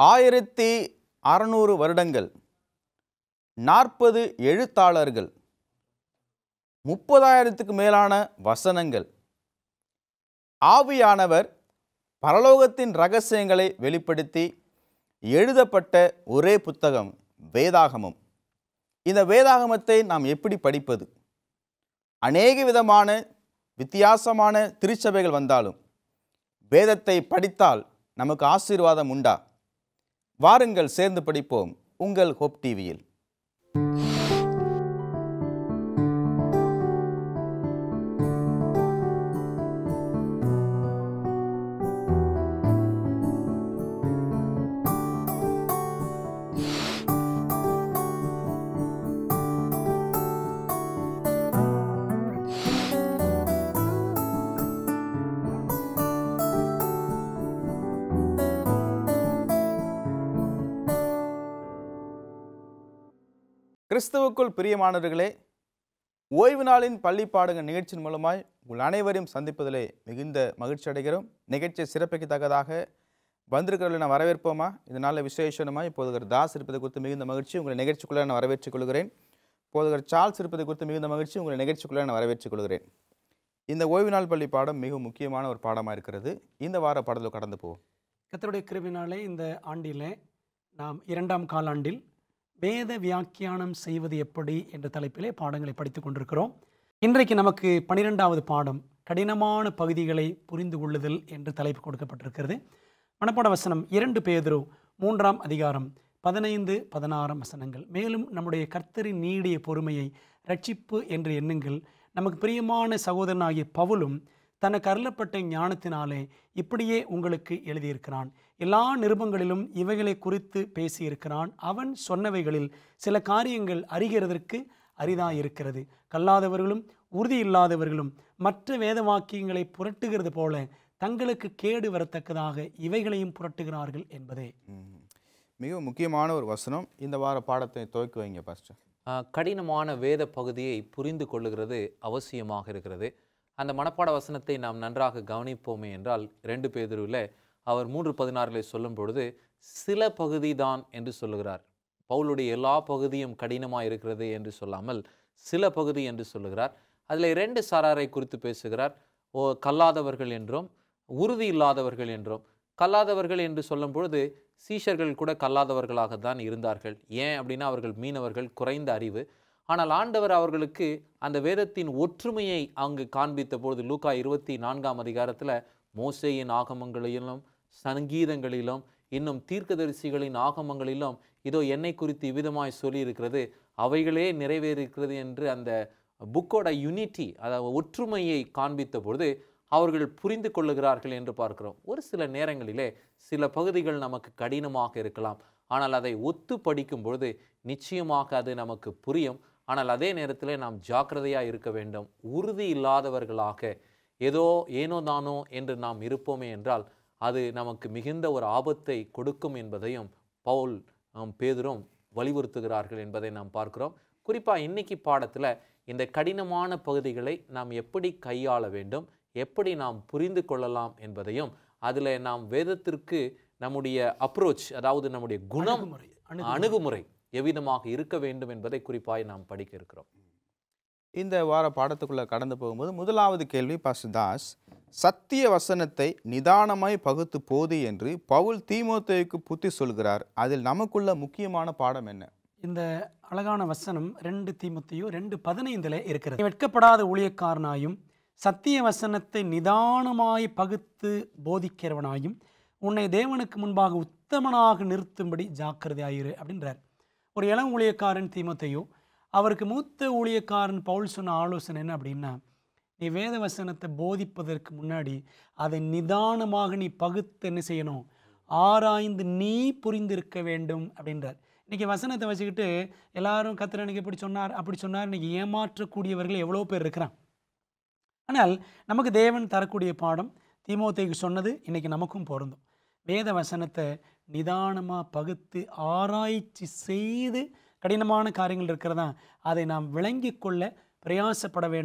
ஆயிரத்தி அறநூறு வருடங்கள் நாற்பது எழுத்தாளர்கள் முப்பதாயிரத்துக்கு மேலான வசனங்கள் ஆவியானவர் பரலோகத்தின் ரகசியங்களை வெளிப்படுத்தி எழுதப்பட்ட ஒரே புத்தகம் வேதாகமம் இந்த வேதாகமத்தை நாம் எப்படி படிப்பது அநேக விதமான வித்தியாசமான திருச்சபைகள் வந்தாலும் வேதத்தை படித்தால் நமக்கு ஆசீர்வாதம் உண்டா வாருங்கள் சேர்ந்து படிப்போம் உங்கள் ஹோப் டிவியில் கிறிஸ்துவுக்குள் பிரியமானவர்களே ஓய்வு நாளின் பள்ளி பாடுங்க நிகழ்ச்சியின் மூலமாய் உங்கள் அனைவரையும் சந்திப்பதிலே மிகுந்த மகிழ்ச்சி அடைகிறோம் நிகழ்ச்சியை சிறப்பிக்கத்தக்கதாக வந்திருக்கிறவர்களை நான் வரவேற்போமா இதனால் விசேஷமாக போதுகர் தாஸ் இருப்பதை குறித்து மிகுந்த மகிழ்ச்சி உங்களை நிகழ்ச்சிக்குள்ளே நான் வரவேற்றுக் கொள்கிறேன் போதுகர் சார்ல்ஸ் இருப்பதை குறித்து மிகுந்த மகிழ்ச்சி உங்களை நிகழ்ச்சிக்குள்ளே நான் வரவேற்றுக் கொள்கிறேன் இந்த ஓய்வு நாள் பள்ளி பாடம் மிக முக்கியமான ஒரு பாடமாக இருக்கிறது இந்த வார பாடத்தில் கடந்து போவோம் கர்த்தருடைய கிருபினாலே இந்த ஆண்டிலே நாம் இரண்டாம் காலாண்டில் வேத வியாக்கியானம் செய்வது எப்படி என்ற தலைப்பிலே பாடங்களை படித்துக் கொண்டிருக்கிறோம் இன்றைக்கு நமக்கு பனிரெண்டாவது பாடம் கடினமான பகுதிகளை புரிந்து கொள்ளுதல் என்று தலைப்பு கொடுக்கப்பட்டிருக்கிறது மனப்பாட வசனம் இரண்டு பேதுரு மூன்றாம் அதிகாரம் பதினைந்து பதினாறாம் வசனங்கள் மேலும் நம்முடைய கர்த்தரின் நீடிய பொறுமையை ரட்சிப்பு என்று எண்ணுங்கள் நமக்கு பிரியமான சகோதரனாகிய பவுலும் தனக்கு அருளப்பட்ட ஞானத்தினாலே இப்படியே உங்களுக்கு எழுதியிருக்கிறான் எல்லா நிருபங்களிலும் இவைகளை குறித்து பேசியிருக்கிறான் அவன் சொன்னவைகளில் சில காரியங்கள் அறிகிறதற்கு அரிதாயிருக்கிறது கல்லாதவர்களும் உறுதி இல்லாதவர்களும் மற்ற வேத வாக்கியங்களை புரட்டுகிறது போல தங்களுக்கு கேடு வரத்தக்கதாக இவைகளையும் புரட்டுகிறார்கள் என்பதே ம். மிக முக்கியமான ஒரு வசனம் இந்த வார பாடத்தை துவக்கி வைங்க பாஸ்டர் ஆஹ் கடினமான வேத பகுதியை புரிந்து கொள்ளுகிறது அவசியமாக இருக்கிறது அந்த மனப்பாட வசனத்தை நாம் நன்றாக கவனிப்போமே என்றால் ரெண்டு பேதருவில் அவர் மூன்று பதினாறில் சொல்லும் பொழுது சில பகுதி தான் என்று சொல்லுகிறார் பவுலுடைய எல்லா பகுதியும் கடினமாக இருக்கிறது என்று சொல்லாமல் சில பகுதி என்று சொல்லுகிறார் அதில் இரண்டு சாராரை குறித்து பேசுகிறார் ஓ கல்லாதவர்கள் என்றும் உறுதி இல்லாதவர்கள் என்றும் கல்லாதவர்கள் என்று சொல்லும் பொழுது சீஷர்கள் கூட கல்லாதவர்களாக தான் இருந்தார்கள் ஏன் அப்படின்னா அவர்கள் மீனவர்கள் குறைந்த அறிவு ஆனால் ஆண்டவர் அவர்களுக்கு அந்த வேதத்தின் ஒற்றுமையை அங்கு காண்பித்த பொழுது லூக்கா இருபத்தி நான்காம் அதிகாரத்தில் மோசேயின் ஆகமங்களிலும் சங்கீதங்களிலும் இன்னும் தீர்க்கதரிசிகளின் ஆகமங்களிலும் இதோ என்னை குறித்து இவ்விதமாய் சொல்லியிருக்கிறது அவைகளே நிறைவேறிஇருக்கிறது என்று அந்த புக்கோட யூனிட்டி அதாவது ஒற்றுமையை காண்பித்த பொழுது அவர்கள் புரிந்து கொள்ளுகிறார்கள் என்று பார்க்கிறோம் ஒரு சில நேரங்களிலே சில பகுதிகள் நமக்கு கடினமாக இருக்கலாம் ஆனால் அதை ஒத்து படிக்கும் பொழுது நிச்சயமாக அது நமக்கு புரியும் ஆனால் அதே நேரத்தில் நாம் ஜாக்கிரதையாக இருக்க வேண்டும் உறுதி இல்லாதவர்களாக ஏதோ ஏனோ தானோ என்று நாம் இருப்போமே என்றால் அது நமக்கு மிகுந்த ஒரு ஆபத்தை கொடுக்கும் என்பதையும் பவுல் ஆம், பேதுரும் வலியுறுத்துகிறார்கள் என்பதை நாம் பார்க்கிறோம் குறிப்பாக இன்னைக்கு பாடத்தில் இந்த கடினமான பகுதிகளை நாம் எப்படி கையாள வேண்டும் எப்படி நாம் புரிந்து கொள்ளலாம் என்பதையும் அதில் நாம் வேதத்திற்கு நம்முடைய அப்ரோச் அதாவது நம்முடைய குணம் அணுகுமுறை, அணுகுமுறை. அணுகுமுறை எவ்விதமாக இருக்க வேண்டும் என்பதை குறிப்பாய் நாம் படிக்க இருக்கிறோம் இந்த வார பாடத்துக்குள்ள கடந்து போகும்போது முதலாவது கேள்வி பாஸ்டர் தாஸ் சத்திய வசனத்தை நிதானமாய் பகுத்து போது என்று பவுல் தீமோத்தேயுக்கு புத்தி சொல்கிறார் அதில் நமக்குள்ள முக்கியமான பாடம் என்ன இந்த அழகான வசனம் ரெண்டு தீமத்தையோ ரெண்டு பதினைந்தில் இருக்கிறது நீ வெட்கப்படாத ஊழியக்காரனாயும் சத்திய வசனத்தை நிதானமாய் பகுத்து போதிக்கிறவனாயும் உன்னை தேவனுக்கு முன்பாக உத்தமனாக நிறுத்தும்படி ஜாக்கிரதையாயிரு அப்படின்றார் ஒரு இளம் ஊழியக்காரன் தீமத்தையோ அவருக்கு மூத்த ஊழியக்காரன் பவுல் சொன்ன ஆலோசனை என்ன அப்படின்னா நீ வேத வசனத்தை போதிப்பதற்கு முன்னாடி அதை நிதானமாக நீ பகுத்து என்ன செய்யணும் ஆராய்ந்து நீ புரிந்திருக்க வேண்டும் அப்படின்றார் இன்னைக்கு வசனத்தை வச்சுக்கிட்டு எல்லாரும் கத்திர எனக்கு இப்படி சொன்னார் அப்படி சொன்னார் இன்னைக்கு ஏமாற்றக்கூடியவர்கள் எவ்வளோ பேர் இருக்கிறான் ஆனால் நமக்கு தேவன் தரக்கூடிய பாடம் தீமோத்தேக்கு சொன்னது இன்னைக்கு நமக்கும் பொருந்தும் வேத வசனத்தை நிதானமாக பகுத்து ஆராய்ச்சி செய்து கடினமான காரியங்கள் இருக்கிறதா அதை நாம் விளங்கி கொள்ள பிரயாசப்பட வேண்டும்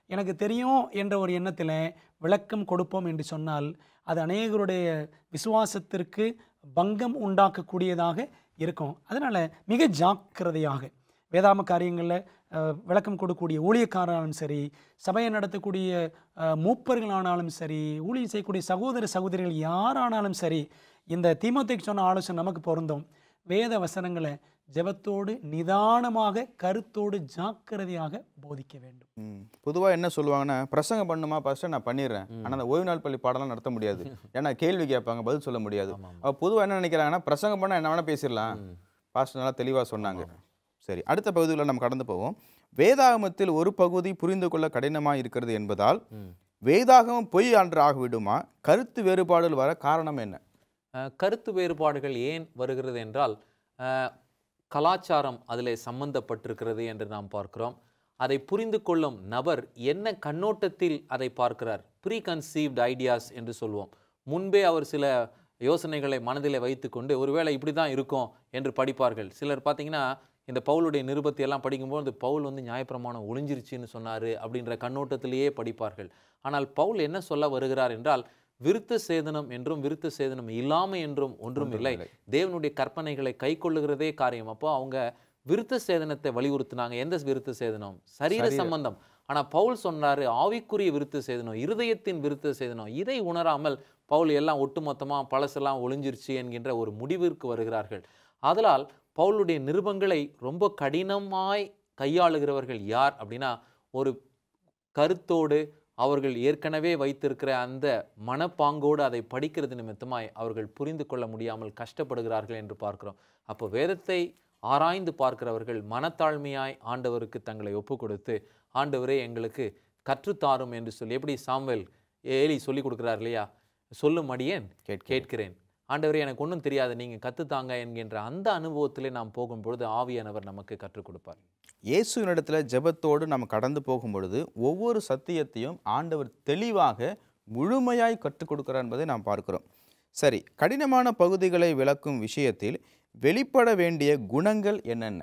எனக்கு தெரியும் என்ற ஒரு எண்ணத்தில் விளக்கம் கொடுப்போம் என்று சொன்னால் அது அநேகருடைய விசுவாசத்திற்கு பங்கம் உண்டாக்கக்கூடியதாக இருக்கும் அதனால் மிக ஜாக்கிரதையாக வேதாம காரியங்களில் அஹ், விளக்கம் கொடுக்கக்கூடிய ஊழியக்காரனாலும் சரி சபையை நடத்தக்கூடிய அஹ், மூப்பர்களானாலும் சரி ஊழியம் செய்யக்கூடிய சகோதர சகோதரிகள் யாரானாலும் சரி இந்த தீமோத்தேக்கு சொன்ன ஆலோசனை நமக்கு பொருந்தும் வேத வசனங்களை ஜெபத்தோடு நிதானமாக கருத்தோடு ஜாக்கிரதையாக போதிக்க வேண்டும் பொதுவாக என்ன சொல்லுவாங்கன்னா பிரசங்கம் பண்ணுமா ஃபஸ்ட்டு நான் பண்ணிடுறேன் ஆனால் அந்த ஓய்வு நாள் பள்ளி பாடலாம் நடத்த முடியாது ஏன்னா கேள்வி கேட்பாங்க பதில் சொல்ல முடியாது ஆமாம் பொதுவாக என்ன நினைக்கிறாங்கன்னா பிரசங்கம் பண்ணால் என்ன வேணால் பேசிடலாம் பாஸ்டர் நல்லா தெளிவாக சொன்னாங்க சரி அடுத்த பகுதியில் நம்ம கடந்து போவோம் வேதாகமத்தில் ஒரு பகுதி புரிந்து கொள்ள கடினமாக இருக்கிறது என்பதால் ம். வேதாகமம் பொய் அன்று ஆகிவிடுமா கருத்து வேறுபாடுகள் வர காரணம் என்ன அஹ், கருத்து வேறுபாடுகள் ஏன் வருகிறது என்றால் அஹ், கலாச்சாரம் அதிலே சம்பந்தப்பட்டிருக்கிறது என்று நாம் பார்க்கிறோம் அதை புரிந்து கொள்ளும் நபர் என்ன கண்ணோட்டத்தில் அதை பார்க்கிறார் ப்ரீ கன்சீவ்ட் ஐடியாஸ் என்று சொல்வோம் முன்பே அவர் சில யோசனைகளை மனதிலே வைத்துக்கொண்டு ஒருவேளை இப்படி தான் இருக்கும் என்று படிப்பார்கள் சிலர் பார்த்தீங்கன்னா இந்த பவுலுடைய நிருபத்தை எல்லாம் படிக்கும்போது பவுல் வந்து நியாயப்பிரமாணம் ஒளிஞ்சிருச்சுன்னு சொன்னாரு அப்படின்ற கண்ணோட்டத்திலேயே படிப்பார்கள் ஆனால் பவுல் என்ன சொல்ல வருகிறார் என்றால் விருத்த சேதனம் என்றும் விருத்த சேதனம் இல்லாமை என்றும் ஒன்றும் இல்லை தேவனுடைய கற்பனைகளை கை கொள்ளுகிறதே காரியம் அப்போ அவங்க விருத்த சேதனத்தை வலியுறுத்தினாங்க எந்த விருத்த சேதனம் சரீர சரீர. சம்பந்தம் ஆனா பவுல் சொன்னாரு ஆவிக்குரிய விருத்த சேதனம் இருதயத்தின் விருத்த சேதனம் இதை உணராமல் பவுல் எல்லாம் ஒட்டுமொத்தமா பழசெல்லாம் ஒளிஞ்சிருச்சு என்கின்ற ஒரு முடிவிற்கு வருகிறார்கள் ஆதலால் பவுலுடைய நிருபங்களை ரொம்ப கடினமாய் கையாளுகிறவர்கள் யார் அப்படின்னா ஒரு கருத்தோடு அவர்கள் ஏற்கனவே வைத்திருக்கிற அந்த மனப்பாங்கோடு அதை படிக்கிறது நிமித்தமாய் அவர்கள் புரிந்து கொள்ள முடியாமல் கஷ்டப்படுகிறார்கள் என்று பார்க்கிறோம் அப்போ வேதத்தை ஆராய்ந்து பார்க்கிறவர்கள் மனத்தாழ்மையாய் ஆண்டவருக்கு தங்களை ஒப்பு கொடுத்து ஆண்டவரே எங்களுக்கு கற்றுத்தாரும் என்று சொல்லி எப்படி சாம்வேல் ஏலி சொல்லி கொடுக்குறார் இல்லையா சொல்லும் அடியேன் கேட்கிறேன். கேட்கிறேன் ஆண்டவரே எனக்கு ஒன்றும் தெரியாது நீங்கள் கற்றுத்தாங்க என்கின்ற அந்த அனுபவத்திலே நாம் போகும்பொழுது ஆவியானவர் நமக்கு கற்றுக் கொடுப்பார் இயேசுவினிடத்தில் ஜெபத்தோடு நம்ம கடந்து போகும் பொழுது ஒவ்வொரு சத்தியத்தையும் ஆண்டவர் தெளிவாக முழுமையாய் கற்றுக் கொடுக்கிறார் என்பதை நாம் பார்க்கிறோம் சரி கடினமான பகுதிகளை விளக்கும் விஷயத்தில் வெளிப்பட வேண்டிய குணங்கள் என்னென்ன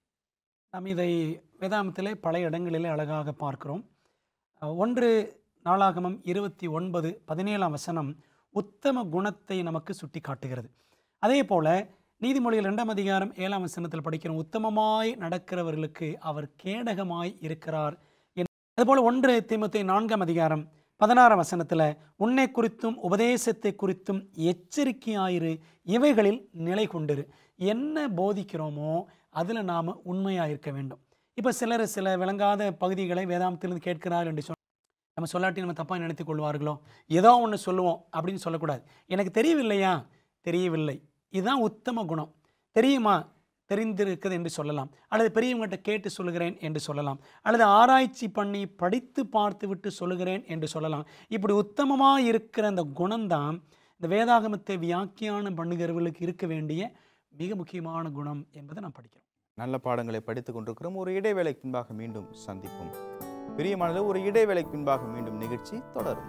நாம் இதை வேதாமத்திலே பல இடங்களிலே அழகாக பார்க்கிறோம் அஹ், ஒன்று நாளாகமம் இருபத்தி ஒன்பது பதினேழாம் வசனம் உத்தம குணத்தை நமக்கு சுட்டி காட்டுகிறது அதே போல நீதிமொழிகள் இரண்டாம் அதிகாரம் ஏழாம் வசனத்தில் படிக்கிறோம் உத்தமமாய் நடக்கிறவர்களுக்கு அவர் கேடகமாய் இருக்கிறார் என்று- அதுபோல ஒன்று தீமத்தை நான்காம் அதிகாரம் பதினாறாம் வசனத்தில் உன்னை குறித்தும் உபதேசத்தை குறித்தும் எச்சரிக்கையாயிரு இவைகளில் நிலை கொண்டிரு என்ன போதிக்கிறோமோ அதில் நாம் உண்மையாக இருக்க வேண்டும் இப்போ சிலர் சில விளங்காத பகுதிகளை வேதாந்தத்திலிருந்து கேட்கிறார் என்று சொன்ன நம்ம சொல்லாட்டி நம்ம தப்பாக நினைத்துக் கொள்வார்களோ ஏதோ ஒன்று சொல்லுவோம் அப்படின்னு சொல்லக்கூடாது எனக்கு தெரியவில்லையா தெரியவில்லை இதுதான் உத்தம குணம் தெரியுமா தெரிந்திருக்குது என்று சொல்லலாம் அல்லது பெரியவங்ககிட்ட கேட்டு சொல்லுகிறேன் என்று சொல்லலாம் அல்லது ஆராய்ச்சி பண்ணி படித்து பார்த்து விட்டு சொல்லுகிறேன் என்று சொல்லலாம் இப்படி உத்தமமாக இருக்கிற அந்த குணம்தான் இந்த வேதாகமத்தை வியாக்கியானம் பண்ணுகிறவர்களுக்கு இருக்க வேண்டிய மிக முக்கியமான குணம் என்பதை நாம் படிக்கிறோம் நல்ல பாடங்களை படித்துக் கொண்டிருக்கிறோம் ஒரு இடைவேளைக்கு பின்பாக மீண்டும் சந்திப்போம் பிரியமானது ஒரு இடைவேளைக்கு பின்பாக மீண்டும் நிகழ்ச்சி தொடரும்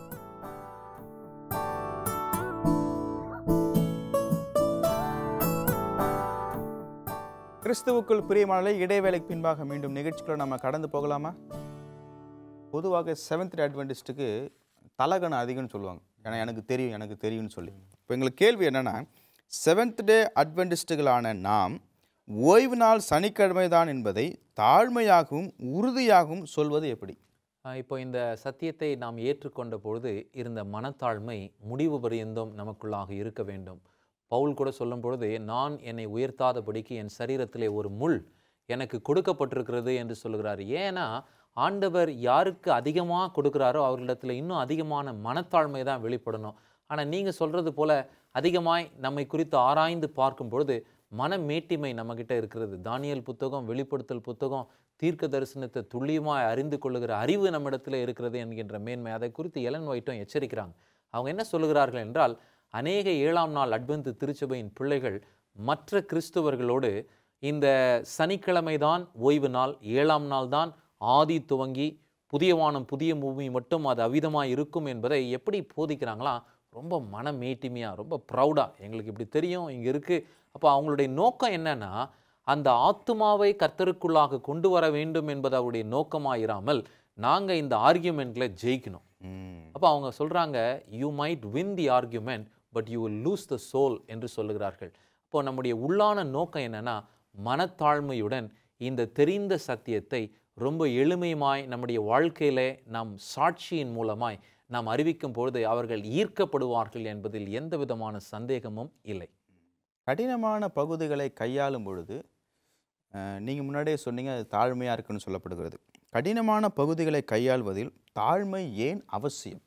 கிறிஸ்துவுக்குள் பிரியமானலை இடைவேளைக்கு பின்பாக மீண்டும் நிகழ்ச்சிக்குள்ள நம்ம கடந்து போகலாமா பொதுவாக செவன்த் டே அட்வென்டிஸ்ட்டுக்கு தலகணம் அதிகம்னு சொல்லுவாங்க ஏன்னா எனக்கு தெரியும் எனக்கு தெரியும்னு சொல்லி இப்போ எங்களுக்கு கேள்வி என்னன்னா செவன்த் டே அட்வென்டிஸ்ட்டுகளான நாம் ஓய்வு நாள் சனிக்கிழமை தான் என்பதை தாழ்மையாகவும் உறுதியாகவும் சொல்வது எப்படி ஆஹ் இப்போ இந்த சத்தியத்தை நாம் ஏற்றுக்கொண்ட பொழுது இருந்த மனத்தாழ்மை முடிவு பரியந்தம் நமக்குள்ளாக இருக்க வேண்டும் பவுல் கூட சொல்லும் பொழுது நான் என்னை உயர்த்தாதபடிக்கு என் சரீரத்திலே ஒரு முள் எனக்கு கொடுக்கப்பட்டிருக்கிறது என்று சொல்கிறார் ஏன்னா ஆண்டவர் யாருக்கு அதிகமாக கொடுக்குறாரோ அவர்களிடத்தில் இன்னும் அதிகமான மனத்தாழ்மை தான் வெளிப்படணும் ஆனால் நீங்கள் சொல்கிறது போல அதிகமாய் நம்மை குறித்து ஆராய்ந்து பார்க்கும் பொழுது மன மேட்டிமை நம்மக்கிட்ட இருக்கிறது தானியல் புத்தகம் வெளிப்படுத்தல் புத்தகம் தீர்க்க தரிசனத்தை துல்லியமாய் அறிந்து கொள்ளுகிற அறிவு நம்மிடத்தில் இருக்கிறது என்கின்ற மேன்மை அதை குறித்து எலன் ஒயிட்டும் எச்சரிக்கிறாங்க அவங்க என்ன சொல்லுகிறார்கள் என்றால் அநேக ஏழாம் நாள் அட்வென்த் திருச்சபையின் பிள்ளைகள் மற்ற கிறிஸ்தவர்களோடு இந்த சனிக்கிழமை தான் ஓய்வு நாள் ஏழாம் நாள் தான் ஆதி துவங்கி புதிய வானம் புதிய பூமி மட்டும் அது அவிதமாக இருக்கும் என்பதை எப்படி போதிக்கிறாங்களாம் ரொம்ப மன மேட்டிமையாக ரொம்ப ப்ரௌடாக எங்களுக்கு இப்படி தெரியும் இங்கே இருக்குது அப்போ அவங்களுடைய நோக்கம் என்னன்னா அந்த ஆத்துமாவை கர்த்தருக்குள்ளாக கொண்டு வர வேண்டும் என்பது அவருடைய நோக்கமாயிராமல் நாங்கள் இந்த ஆர்கியூமெண்ட்டில் ஜெயிக்கணும் ம். அப்போ அவங்க சொல்கிறாங்க you might win the argument but you will lose the soul என்று சொல்லுகிறார்கள் அப்போ நம்முடைய உள்ளான நோக்கம் என்னன்னா மனத்தாழ்மையுடன் இந்த தெரிந்த சத்தியத்தை ரொம்ப எளிமையுமாய் நம்முடைய வாழ்க்கையிலே நாம் சாட்சியின் மூலமாய் நாம் அறிவிக்கும் பொழுது அவர்கள் ஈர்க்கப்படுவார்கள் என்பதில் எந்த விதமான சந்தேகமும் இல்லை கடினமான பகுதிகளை கையாளும் பொழுது நீங்கள் முன்னாடியே சொன்னீங்க அது தாழ்மையாக இருக்குன்னு சொல்லப்படுகிறது கடினமான பகுதிகளை கையாள்வதில் தாழ்மை ஏன் அவசியம்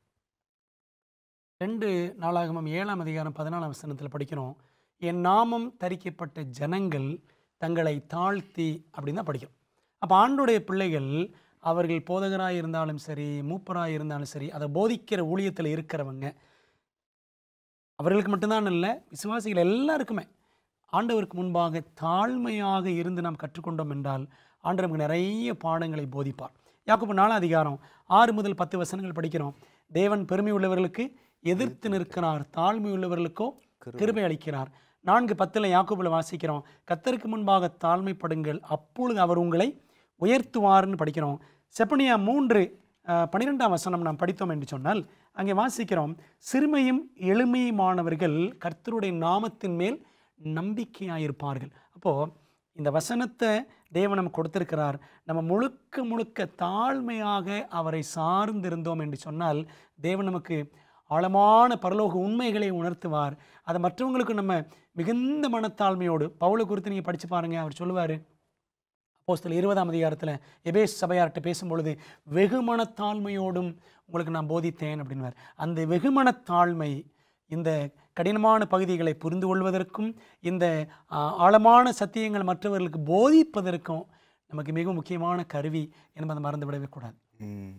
ரெண்டு நாளாகமம் ஏழாம் அதிகாரம் பதினாலாம் வசனத்தில் படிக்கிறோம் என் நாமம் தரிக்கப்பட்ட ஜனங்கள் தங்களை தாழ்த்தி அப்படின்னு தான் படிக்கிறோம் அப்போ ஆண்டுடைய பிள்ளைகள் அவர்கள் போதகராக இருந்தாலும் சரி மூப்பராக இருந்தாலும் சரி அதை போதிக்கிற ஊழியத்தில் இருக்கிறவங்க அவர்களுக்கு மட்டும்தான் இல்லை விசுவாசிகள் எல்லாருக்குமே ஆண்டவருக்கு முன்பாக தாழ்மையாக இருந்து நாம் கற்றுக்கொண்டோம் என்றால் ஆண்டவர் நமக்கு நிறைய பாடங்களை போதிப்பார் யாக்கோபு நாலாம் அதிகாரம் ஆறு முதல் பத்து வசனங்கள் படிக்கிறோம் தேவன் பெருமை உள்ளவர்களுக்கு எதிர்த்து நிற்கிறார் தாழ்மை உள்ளவர்களுக்கோ கிருபை அளிக்கிறார் நான்கு பத்தில் யாக்கோபுல வாசிக்கிறோம் கத்தருக்கு முன்பாக தாழ்மைப்படுங்கள் அப்பொழுது அவர் உங்களை உயர்த்துவார்னு படிக்கிறோம் செப்பனியா மூன்று அஹ், பன்னிரெண்டாம் வசனம் நாம் படித்தோம் என்று சொன்னால் அங்கே வாசிக்கிறோம் சிறுமையும் எளிமையுமானவர்கள் கர்த்தருடைய நாமத்தின் மேல் நம்பிக்கையாயிருப்பார்கள் அப்போது இந்த வசனத்தை தேவன் நமக்கு கொடுத்திருக்கிறார் நம்ம முழுக்க முழுக்க தாழ்மையாக அவரை சார்ந்திருந்தோம் என்று சொன்னால் தேவன் நமக்கு ஆழமான பரலோக உண்மைகளை உணர்த்துவார் அதை மற்றவங்களுக்கு நம்ம மிகுந்த மனத்தாழ்மையோடு பவுலை குறித்து நீங்கள் படித்து பாருங்க அவர் சொல்லுவார் அப்போஸ்தலர் இருபதாம் அதிகாரத்தில் எபேஸ் சபையார்கிட்ட பேசும்பொழுது வெகுமனத்தாழ்மையோடும் உங்களுக்கு நான் போதித்தேன் அப்படின்வார் அந்த வெகுமனத்தாழ்மை இந்த கடினமான பகுதிகளை புரிந்து கொள்வதற்கும் இந்த ஆ, ஆழமான சத்தியங்கள் மற்றவர்களுக்கு போதிப்பதற்கும் நமக்கு மிக முக்கியமான கருவி என்பதை மறந்துவிடவே கூடாது ம்.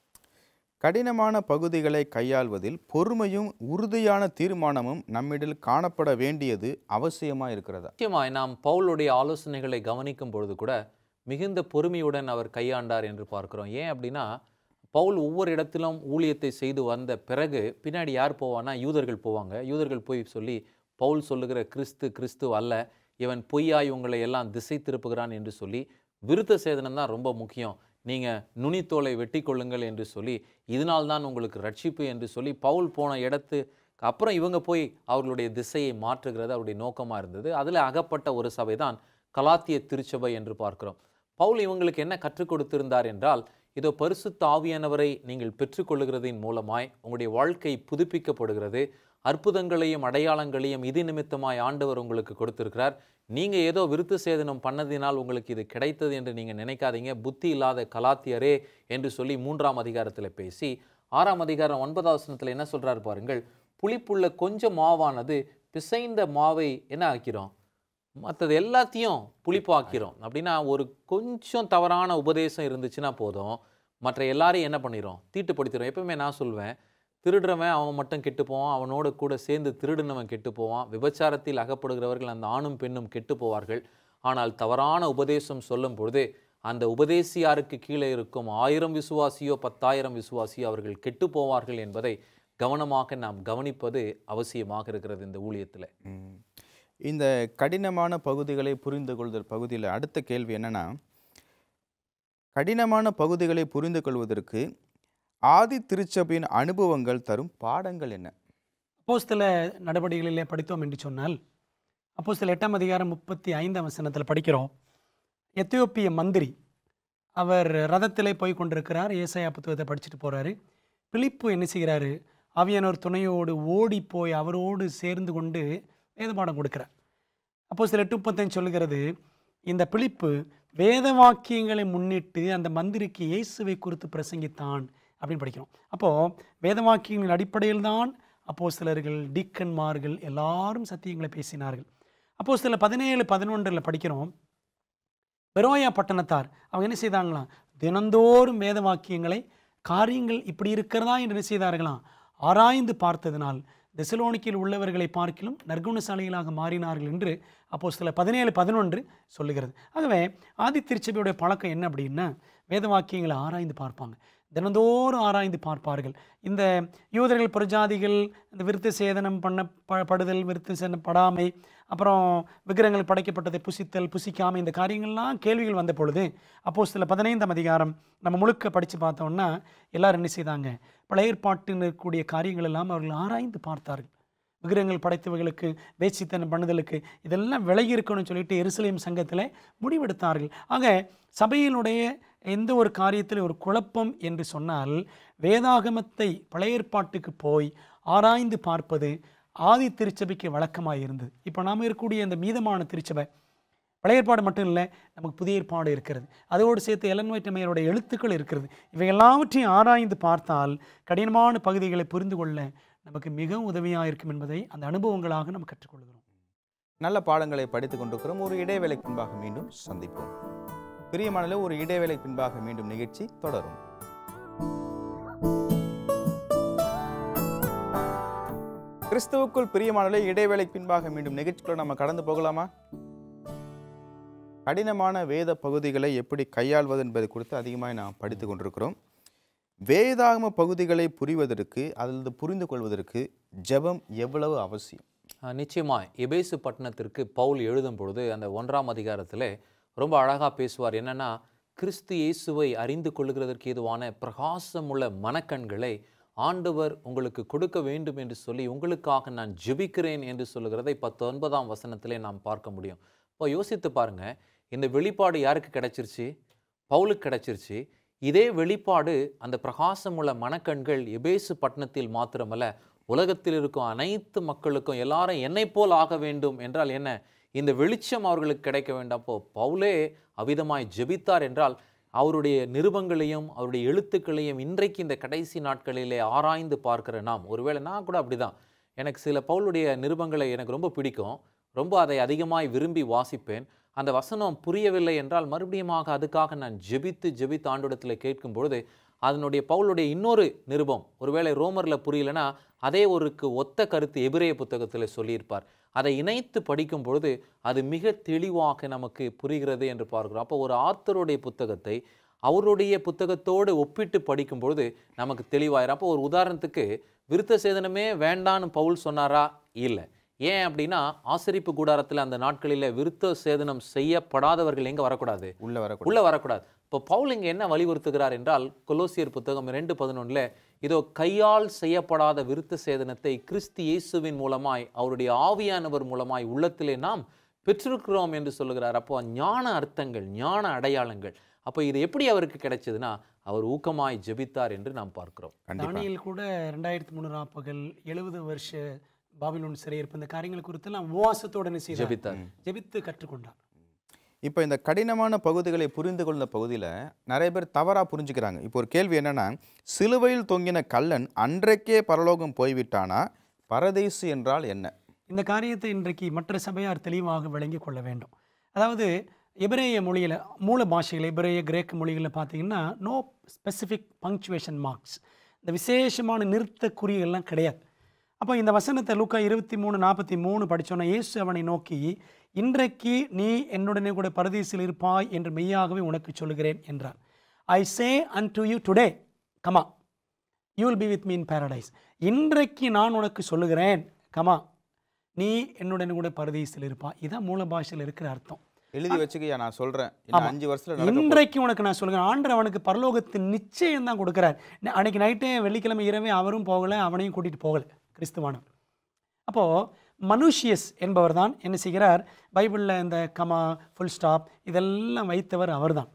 கடினமான பகுதிகளை கையாள்வதில் பொறுமையும் உறுதியான தீர்மானமும் நம்மிடம் காணப்பட வேண்டியது அவசியமாக இருக்கிறதா முக்கியமாய் நாம் பவுலுடைய ஆலோசனைகளை கவனிக்கும் பொழுது கூட மிகுந்த பொறுமையுடன் அவர் கையாண்டார் என்று பார்க்கிறோம் ஏன் அப்படின்னா பவுல் ஒவ்வொரு இடத்திலும் ஊழியத்தை செய்து வந்த பிறகு பின்னாடி யார் போவான்னா யூதர்கள் போவாங்க யூதர்கள் போய் சொல்லி பவுல் சொல்லுகிற கிறிஸ்து கிறிஸ்து அல்ல இவன் பொய்யாய் உங்களை எல்லாம் திசை திருப்புகிறான் என்று சொல்லி விருத்த சேதனம் தான் ரொம்ப முக்கியம் நீங்கள் நுனித்தோலை வெட்டி கொள்ளுங்கள் என்று சொல்லி இதனால்தான் உங்களுக்கு ரட்சிப்பு என்று சொல்லி பவுல் போன இடத்து அப்புறம் இவங்க போய் அவர்களுடைய திசையை மாற்றுகிறது அவருடைய நோக்கமாக இருந்தது அதில் அகப்பட்ட ஒரு சபை தான் கலாத்திய திருச்சபை என்று பார்க்கிறோம் பவுல் இவங்களுக்கு என்ன கற்றுக் கொடுத்திருந்தார் என்றால் இதோ பரிசுத்த ஆவியானவரை நீங்கள் பெற்றுக்கொள்ளுகிறதின் மூலமாய் உங்களுடைய வாழ்க்கை புதுப்பிக்கப்படுகிறது அற்புதங்களையும் அடையாளங்களையும் இது நிமித்தமாய் ஆண்டவர் உங்களுக்கு கொடுத்திருக்கிறார் நீங்க ஏதோ விருத்து சேதனம் பண்ணதினால் உங்களுக்கு இது கிடைத்தது என்று நீங்க நினைக்காதீங்க புத்தி இல்லாத கலாத்தியரே என்று சொல்லி மூன்றாம் அதிகாரத்தில் பேசி ஆறாம் அதிகாரம் ஒன்பதாம் வசனத்தில் என்ன சொல்றாரு பாருங்கள் புளிப்புள்ள கொஞ்சம் மாவானது பிசைந்த மாவை என்ன ஆக்கிறோம் மற்றது எல்லாத்தையும் புளிப்பாக்கிறோம் அப்படின்னா ஒரு கொஞ்சம் தவறான உபதேசம் இருந்துச்சுன்னா போதும் மற்ற எல்லாரையும் என்ன பண்ணிடும் தீட்டுப்படுத்திடும் எப்பவுமே நான் சொல்வேன் திருடுறவன் அவன் மட்டும் கெட்டு போவான் அவனோடு கூட சேர்ந்து திருடுனவன் கெட்டு போவான் விபச்சாரத்தில் அகப்படுகிறவர்கள் அந்த ஆணும் பெண்ணும் கெட்டு போவார்கள் ஆனால் தவறான உபதேசம் சொல்லும் பொழுது அந்த உபதேசியாருக்கு கீழே இருக்கும் ஆயிரம் விசுவாசியோ பத்தாயிரம் விசுவாசியோ அவர்கள் கெட்டு போவார்கள் என்பதை கவனமாக நாம் கவனிப்பது அவசியமாக இருக்கிறது இந்த ஊழியத்தில் ம். இந்த கடினமான பகுதிகளை புரிந்து கொள்தல் பகுதியில் அடுத்த கேள்வி என்னன்னா கடினமான பகுதிகளை புரிந்து கொள்வதற்கு ஆதி திருச்சபையின் அனுபவங்கள் தரும் பாடங்கள் என்ன அப்போஸ்தல நடவடிக்கைகளிலே படித்தோம் என்று சொன்னால் அப்போஸ்தல எட்டாம் அதிகாரம் முப்பத்தி ஐந்தாம் வசனத்தில் படிக்கிறோம் எத்தியோப்பிய மந்திரி அவர் ரதத்திலே போய் கொண்டிருக்கிறார் ஏசாயா புத்தகத்தை படிச்சுட்டு போறாரு பிலிப்பு என்ன செய்கிறாரு ஆவியானவர் துணையோடு ஓடி போய் அவரோடு சேர்ந்து கொண்டு வேத பாடம் கொடுக்கிறார் அப்போ சில எட்டு முப்பத்தஞ்சு சொல்லுகிறது இந்த பிலிப்பு வேத வாக்கியங்களை முன்னிட்டு அந்த மந்திரிக்கு இயேசுவை குறித்து பிரசங்கித்தான் அப்படின்னு படிக்கிறோம் அப்போது வேத வாக்கியங்களின் அடிப்படையில் தான் அப்போ சிலர்கள் டீக்கன்மார்கள் எல்லாரும் சத்தியங்களை பேசினார்கள் அப்போ சில பதினேழு பதினொன்றில் படிக்கிறோம் பெரோயா பட்டணத்தார் அவங்க என்ன செய்தாங்களாம் தினந்தோறும் வேத வாக்கியங்களை காரியங்கள் இப்படி இருக்கிறதா என்று என்ன செய்தார்களாம் ஆராய்ந்து பார்த்ததினால் தெசலோனிக்கில் உள்ளவர்களை பார்க்கிலும் நற்குணசாலிகளாக மாறினார்கள் என்று அப்போ சில பதினேழு பதினொன்று சொல்லுகிறது ஆகவே ஆதி திருச்சபையுடைய பழக்கம் என்ன அப்படின்னா வேத வாக்கியங்களை ஆராய்ந்து பார்ப்பாங்க தினந்தோறும் ஆராய்ந்து பார்ப்பார்கள் இந்த யூதர்கள் புறஜாதிகள் இந்த விருத்த சேதனம் பண்ண ப- படுதல் விருத்த சேதனம் படாமை அப்புறம் விக்கிரகங்கள் படைக்கப்பட்டதை புசித்தல் புசிக்காமை இந்த காரியங்கள்லாம் கேள்விகள் வந்த பொழுது அப்போ சில பதினைந்தாம் அதிகாரம் நம்ம முழுக்க படித்து பார்த்தோம்னா எல்லாரும் என்ன செய்தாங்க பழைய ஏற்பாட்டில் இருக்கக்கூடிய காரியங்கள் எல்லாம் அவர்கள் ஆராய்ந்து பார்த்தார்கள் விக்கிரகங்கள் படைத்தவர்களுக்கு வேசித்தனம் பண்ணுதலுக்கு இதெல்லாம் விலகி இருக்கணும்னு சொல்லிட்டு எருசலேம் சங்கத்தில் முடிவெடுத்தார்கள் ஆக சபையினுடைய எந்த ஒரு காரியத்தில் ஒரு குழப்பம் என்று சொன்னால் வேதாகமத்தை பழைய ஏற்பாட்டுக்கு போய் ஆராய்ந்து பார்ப்பது ஆதி திருச்சபைக்கு வழக்கமாக இருந்தது இப்போ நாம் இருக்கக்கூடிய இந்த மீதமான திருச்சபை பழைய ஏற்பாடு மட்டும் இல்லை நமக்கு புதிய ஏற்பாடு இருக்கிறது அதோடு சேர்த்து எலன் வைட்டமையரோட எழுத்துக்கள் இருக்கிறது இவை எல்லாவற்றையும் ஆராய்ந்து பார்த்தால் கடினமான பகுதிகளை புரிந்து கொள்ள நமக்கு மிகவும் உதவியாக இருக்கும் என்பதை அந்த அனுபவங்களாக நம்ம கற்றுக்கொள்கிறோம் நல்ல பாடங்களை படித்துக் கொண்டிருக்கிறோம் ஒரு இடைவேளைக்கு பின்பாக மீண்டும் சந்திப்போம் பிரியமானல ஒரு இடைவேளைக்கு பின்பாக மீண்டும் நிகழ்ச்சி தொடரும் கிறிஸ்துவுக்குள் பிரியமானல இடைவேளைக்கு பின்பாக மீண்டும் நிகழ்ச்சிக்குள்ள நம்ம கடந்து போகலாமா கடினமான வேத பகுதிகளை எப்படி கையாள்வது என்பது குறித்து அதிகமாக நாம் படித்து கொண்டிருக்கிறோம் வேதாகம பகுதிகளை புரிவதற்கு அதிலிருந்து புரிந்து கொள்வதற்கு ஜெபம் எவ்வளவு அவசியம் ஆஹ் நிச்சயமா எபேசு பட்டணத்திற்கு பவுல் எழுதும் பொழுது அந்த ஒன்றாம் அதிகாரத்திலே ரொம்ப அழகா பேசுவார் என்னன்னா கிறிஸ்து இயேசுவை அறிந்து கொள்ளுகிறதற்கு ஏதுவான பிரகாசமுள்ள மனக்கண்களை ஆண்டவர் உங்களுக்கு கொடுக்க வேண்டும் என்று சொல்லி உங்களுக்காக நான் ஜெபிக்கிறேன் என்று சொல்லுகிறதை பத்தொன்பதாம் வசனத்திலே நாம் பார்க்க முடியும் இப்போ யோசித்து பாருங்க இந்த வெளிப்பாடு யாருக்கு கிடைச்சிருச்சு பவுலுக்கு கிடைச்சிருச்சு இதே வெளிப்பாடு அந்த பிரகாசமுள்ள மனக்கண்கள் எபேசு பட்டணத்தில் மாத்திரமல்ல உலகத்தில் இருக்கும் அனைத்து மக்களுக்கும் எல்லாரும் என்னை போல் ஆக வேண்டும் என்றால் என்ன இந்த வெளிச்சம் அவர்களுக்கு கிடைக்க வேண்டாம் அப்போ பவுலே அவிதமாய் ஜெபித்தார் என்றால் அவருடைய நிருபங்களையும் அவருடைய எழுத்துக்களையும் இன்றைக்கு இந்த கடைசி நாட்களிலே ஆராய்ந்து பார்க்கிற நாம் ஒருவேளை நான் கூட அப்படிதான் எனக்கு சில பவுலுடைய நிருபங்களை எனக்கு ரொம்ப பிடிக்கும் ரொம்ப அதை அதிகமாய் விரும்பி வாசிப்பேன் அந்த வசனம் புரியவில்லை என்றால் மறுபடியுமாக அதுக்காக நான் ஜெபித்து ஜெபித்து ஆண்டோடத்தில் கேட்கும் பொழுது அதனுடைய பவுலுடைய இன்னொரு நிருபம் ஒருவேளை ரோமரில் புரியலனா அதே ஒருக்கு ஒத்த கருத்து எபிரேய புத்தகத்தில் சொல்லியிருப்பார் அதை இணைத்து படிக்கும் பொழுது அது மிக தெளிவாக நமக்கு புரிகிறது என்று பார்க்கிறோம் அப்போ ஒரு ஆத்தருடைய புத்தகத்தை அவருடைய புத்தகத்தோடு ஒப்பிட்டு படிக்கும் பொழுது நமக்கு தெளிவாயிரும் அப்போ ஒரு உதாரணத்துக்கு விருத்த சேதனமே வேண்டான்னு பவுல் சொன்னாரா இல்லை ஏன் அப்படின்னா ஆசரிப்பு கூடாரத்தில் அந்த நாட்களில் விருத்த சேதனம் செய்யப்படாதவர்கள் எங்கே வரக்கூடாது உள்ள வரக்கூடாது உள்ள வரக்கூடாது இப்போ பவுல் இங்கே என்ன வலியுறுத்துகிறார் என்றால் கொலோசியர் புத்தகம் ரெண்டு பதினொன்றில் இதோ கையால் செய்யப்படாத விருத்த சேதனத்தை கிறிஸ்து இயேசுவின் மூலமாய் அவருடைய ஆவியானவர் மூலமாய் உள்ளத்திலே நாம் பெற்றிருக்கிறோம் என்று சொல்லுகிறார் அப்போ ஞான அர்த்தங்கள் ஞான அடையாளங்கள் அப்போ இது எப்படி அவருக்கு கிடைச்சதுன்னா அவர் ஊக்கமாய் ஜெபித்தார் என்று நாம் பார்க்கிறோம் கண்டிப்பா தானியல் கூட ரெண்டாயிரத்தி மூணு நாற்பகல் எழுபது வருஷ பாபிலோன் சிறையிருப்பு இந்த காரியங்கள் குறித்தெல்லாம் உபவாசத்தோட என்ன செய்தார் ஜெபித்தார் ஜெபித்து கற்றுக்கொண்டார் இப்போ இந்த கடினமான பகுதிகளை புரிந்து கொள்ளும் பகுதியில் நிறைய பேர் தவறாக புரிஞ்சுக்கிறாங்க இப்போ ஒரு கேள்வி என்னன்னா சிலுவையில் தொங்கின கள்ளன் அன்றைக்கே பரலோகம் போய்விட்டானா பரதேசு என்றால் என்ன இந்த காரியத்தை இன்றைக்கு மற்ற சபையார் தெளிவாக விளங்கிக் கொள்ள வேண்டும் அதாவது எபிரேய மொழியில் மூல பாஷைகள் எபிரேய கிரேக்க மொழிகளில் பார்த்தீங்கன்னா நோ ஸ்பெசிஃபிக் பங்க்சுவேஷன் மார்க்ஸ் இந்த விசேஷமான நிறுத்த குறியெல்லாம் கிடையாது அப்போ இந்த வசனத்தை லூக்கா இருபத்தி மூணு நாற்பத்தி மூணு படித்தோன்னா இயேசு அவனை நோக்கி இன்றைக்கு நீ என்னுடனே கூட பரதீசில் இருப்பாய் என்று மெய்யாகவே உனக்கு சொல்லுகிறேன் என்றார் I say unto you today comma you will be with me in paradise இன்றைக்கு நான் உனக்கு சொல்லுகிறேன் கமா நீ என்னுடன் கூட பரதீசில் இருப்பாய் இதான் மூல பாஷையில் இருக்கிற அர்த்தம் எழுதி வச்சுக்கயா நான் சொல்றேன் இன்னும் ஆமா. அஞ்சு வருஷத்துல நடக்க போகுது. இன்றைக்கு உனக்கு நான் சொல்லுகிறேன் ஆண்டர் அவனுக்கு பரலோகத்தின் நிச்சயம் தான் கொடுக்குறார் ந- அன்னைக்கு நைட்டே வெள்ளிக்கிழமை இரவே அவரும் போகலை அவனையும் கூட்டிட்டு போகலை கிறிஸ்துவானவர் அப்போது மனுஷியஸ் என்பவர் தான் என்ன செய்கிறார் பைபிளில் இந்த கமா ஃபுல் ஸ்டாப் இதெல்லாம் வைத்தவர் அவர்தான்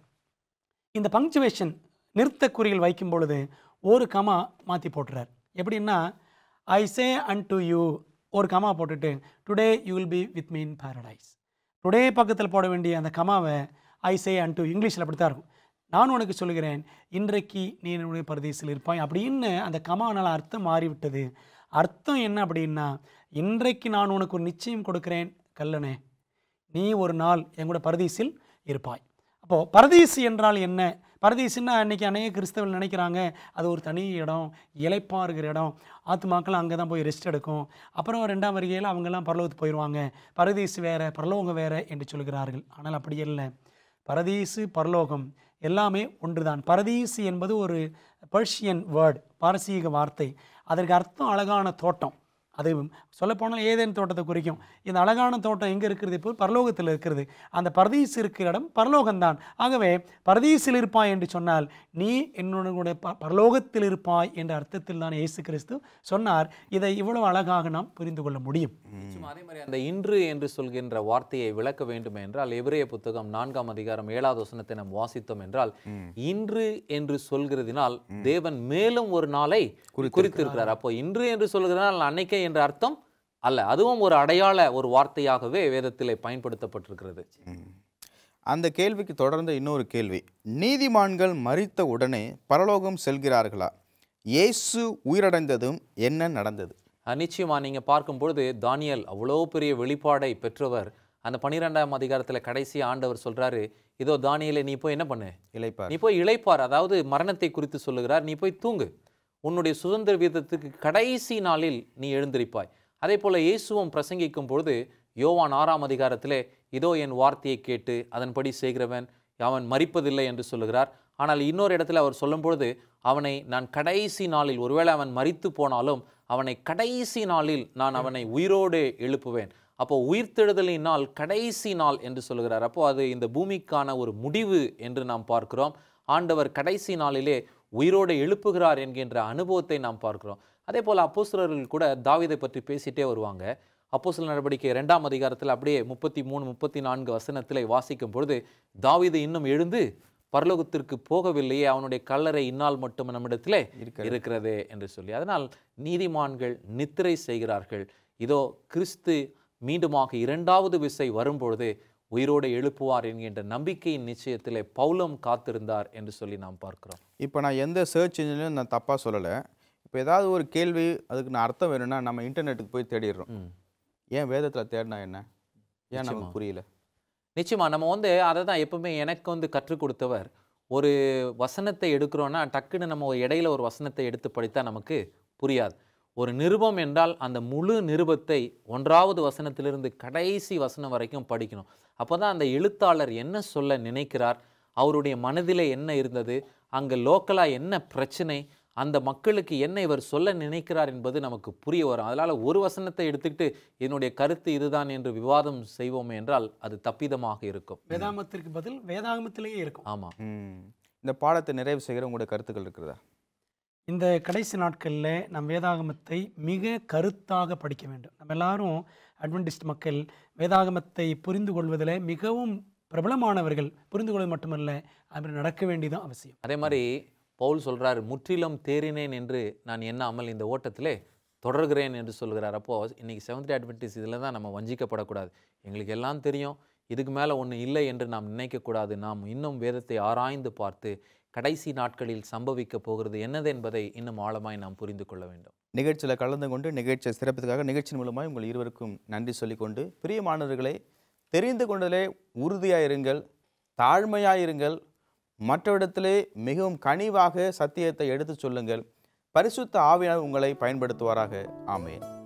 இந்த பங்க்சுவேஷன் நிறுத்தக்குறிகள் வைக்கும் பொழுது ஒரு கமா மாற்றி போட்டுறார் எப்படின்னா I say unto you ஒரு கமா போட்டுட்டு today you will be with me in paradise today பக்கத்தில் போட வேண்டிய அந்த கமாவை ஐ சே அன் டு இங்கிலீஷில் அப்படி தான் இருக்கும் நான் உனக்கு சொல்லுகிறேன் இன்றைக்கு நீ என்னுடைய பரதேசில் இருப்பாய் அப்படின்னு அந்த கமானால் அர்த்தம் மாறிவிட்டது அர்த்தம் என்ன அப்படின்னா இன்றைக்கு நான் உனக்கு ஒரு நிச்சயம் கொடுக்கிறேன் கல்லனே நீ ஒரு நாள் என் கூட பரதீசில் இருப்பாய் அப்போது பரதீசு என்றால் என்ன பரதீசுன்னா அன்றைக்கி அநேக கிறிஸ்தவர்கள் நினைக்கிறாங்க அது ஒரு தனி இடம் இலைப்பாருகிற இடம் ஆத்துமாக்கள் அங்கே தான் போய் ரெஸ்ட் எடுக்கும் அப்புறம் ரெண்டாம் வருகையில் அவங்கெல்லாம் பரலோகத்துக்கு போயிடுவாங்க பரதீசு வேற பரலோகம் வேற என்று சொல்கிறார்கள் ஆனால் அப்படி இல்லை பரதீசு பரலோகம் எல்லாமே ஒன்றுதான் பரதீசு என்பது ஒரு பர்ஷியன் வேர்ட் பாரசீக வார்த்தை அதற்கு அர்த்தம் அழகான தோட்டம் அது சொல்லப்போனால் ஏதேன் தோட்டத்தை குறிக்கும் இந்த அழகான தோட்டம் எங்கே இருக்கிறது இப்போ பரலோகத்தில் இருக்கிறது அந்த பரதீஸ் இருக்கிற இடம் பரலோகம்தான் ஆகவே பரதீசில் இருப்பாய் என்று சொன்னால் நீ என்னுடைய ப பரலோகத்தில் இருப்பாய் என்ற அர்த்தத்தில் தான் இயேசு கிறிஸ்து சொன்னார் இதை இவ்வளவு அழகாக நாம் புரிந்து கொள்ள முடியும் நிச்சயமா அதே மாதிரி அந்த இன்று என்று சொல்கின்ற வார்த்தையை விளக்க வேண்டும் என்றால் எபிரேய புத்தகம் நான்காம் அதிகாரம் ஏழாவது வசனத்தை நாம் வாசித்தோம் என்றால் இன்று என்று சொல்கிறதினால் தேவன் மேலும் ஒரு நாளை குறித்திருக்கிறார் அப்போ இன்று என்று சொல்கிறதினால் அன்னைக்கே என்ற அர்த்தம் அல்ல அதுவும் ஒரு அடையாள ஒரு வார்த்தையாகவே வேதத்திலே பயன்படுத்தப்பட்டிருக்கிறது ம். அந்த கேள்விக்கு தொடர்ந்த இன்னொரு கேள்வி நீதிமான்கள் மரித்த உடனே பரலோகம் செல்கிறார்களா இயேசு உயிரடைந்ததும் என்ன நடந்தது அஹ் நிச்சயமா நீங்க பார்க்கும் பொழுது தானியல் அவ்வளோ பெரிய வெளிப்பாடை பெற்றவர் அந்த பன்னிரெண்டாம் அதிகாரத்துல கடைசி ஆண்டவர் சொல்றாரு இதோ தானியலே நீ போய் என்ன பண்ணு இளைப்பார் நீ போய் இளைப்பார் அதாவது மரணத்தை குறித்து சொல்லுகிறார் நீ போய் தூங்கு உன்னுடைய சுதந்திர வீதத்துக்கு கடைசி நாளில் நீ எழுந்திருப்பாய் அதே போல இயேசுவும் பிரசங்கிக்கும் பொழுது யோவான் ஆறாம் அதிகாரத்திலே இதோ என் வார்த்தையை கேட்டு அதன்படி செய்கிறவன் அவன் மரிப்பதில்லை என்று சொல்லுகிறார் ஆனால் இன்னொரு இடத்துல அவர் சொல்லும் பொழுது அவனை நான் கடைசி நாளில் ஒருவேளை அவன் மரித்து போனாலும் அவனை கடைசி நாளில் நான் அவனை உயிரோடு எழுப்புவேன் அப்போ உயிர்த்தெழுதலின் நாள் கடைசி நாள் என்று சொல்லுகிறார் அப்போ அது இந்த பூமிக்கான ஒரு முடிவு என்று நாம் பார்க்கிறோம் ஆண்டவர் கடைசி நாளிலே உயிரோடு எழுப்புகிறார் என்கின்ற அனுபவத்தை நாம் பார்க்கிறோம் அதே போல் அப்போஸ்தலர்கள் கூட தாவீதை பற்றி பேசிட்டே வருவாங்க அப்போஸ்தலர் நடவடிக்கை இரண்டாம் அதிகாரத்தில் அப்படியே முப்பத்தி மூணு முப்பத்தி நான்கு வசனத்திலே வாசிக்கும் பொழுது தாவீது இன்னும் எழுந்து பரலோகத்திற்கு போகவில்லையே அவனுடைய கல்லறை இந்நாள் மட்டும் நம்மிடத்திலே இருக்கிறதே என்று சொல்லி அதனால் நீதிமான்கள் நித்திரை செய்கிறார்கள் இதோ கிறிஸ்து மீண்டுமாக இரண்டாவது விசை வரும்பொழுது உயிரோடு எழுப்புவார் என்கின்ற நம்பிக்கையின் நிச்சயத்திலே பவுலம் காத்திருந்தார் என்று சொல்லி நாம் பார்க்கிறோம் இப்போ நான் எந்த சர்ச் இன்ஜின்லையும் நான் தப்பாக சொல்லலை இப்போ ஏதாவது ஒரு கேள்வி அதுக்கு நான் அர்த்தம் வேணும்னா நம்ம இன்டர்நெட்டுக்கு போய் தேடிடுறோம் ம். ஏன் வேதத்தில் தேடினா என்ன ஏன் நமக்கு நிச்சயமா. புரியல நிச்சயமா நம்ம வந்து அதை தான் எப்பவுமே எனக்கு வந்து கற்றுக் கொடுத்தவர் ஒரு வசனத்தை எடுக்கிறோன்னா டக்குன்னு நம்ம ஒரு இடையில ஒரு வசனத்தை எடுத்து படித்தா நமக்கு புரியாது ஒரு நிருபம் என்றால் அந்த முழு நிருபத்தை ஒன்றாவது வசனத்திலிருந்து கடைசி வசனம் வரைக்கும் படிக்கணும் அப்பதான் அந்த எழுத்தாளர் என்ன சொல்ல நினைக்கிறார் அவருடைய மனதிலே என்ன இருந்தது அங்கே லோக்கலாக என்ன பிரச்சனை அந்த மக்களுக்கு என்ன இவர் சொல்ல நினைக்கிறார் என்பது நமக்கு புரிய வரும் அதனால் ஒரு வசனத்தை எடுத்துக்கிட்டு என்னுடைய கருத்து இதுதான் என்று விவாதம் செய்வோமே என்றால் அது தப்பிதமாக இருக்கும் வேதாகமத்திற்கு பதில் வேதாகமத்திலேயே இருக்கும் ஆமாம் ம். இந்த பாடத்தை நிறைவு செய்கிற உங்களுடைய கருத்துக்கள் இருக்கிறதா இந்த கடைசி நாட்களில் நம் வேதாகமத்தை மிக கருத்தாக படிக்க வேண்டும் நம்ம எல்லாரும் அட்வென்டிஸ்ட் மக்கள் வேதாகமத்தை புரிந்து கொள்வதில் மிகவும் பிரபலமானவர்கள் புரிந்து கொள்வது மட்டுமல்ல அப்படி நடக்க வேண்டியதும் அவசியம் அதே மாதிரி பவுல் சொல்றாரு முற்றிலும் தேறினேன் என்று நான் எண்ணாமல் இந்த ஓட்டத்திலே தொடர்கிறேன் என்று சொல்கிறார் அப்போ இன்னைக்கு செவன்த் அட்வென்டிஸ் இதில் தான் நம்ம வஞ்சிக்கப்படக்கூடாது எங்களுக்கு எல்லாம் தெரியும் இதுக்கு மேலே ஒன்று இல்லை என்று நாம் நினைக்கக்கூடாது நாம் இன்னும் வேதத்தை ஆராய்ந்து பார்த்து கடைசி நாட்களில் சம்பவிக்க போகிறது என்னது என்பதை இன்னும் ஆழமாய் நாம் புரிந்து கொள்ள வேண்டும் நிகழ்ச்சியில் கலந்து கொண்டு நிகழ்ச்சியை சிறப்பதற்காக நிகழ்ச்சியின் மூலமாக உங்கள் இருவருக்கும் நன்றி சொல்லிக்கொண்டு பிரியமானவர்களே தெரிந்து கொண்டதிலே உறுதியாக இருங்கள் தாழ்மையாக இருங்கள் மற்றவிடத்திலே மிகவும் கனிவாக சத்தியத்தை எடுத்துச் சொல்லுங்கள் பரிசுத்த ஆவியானவர் உங்களை பயன்படுத்துவாராக ஆமென்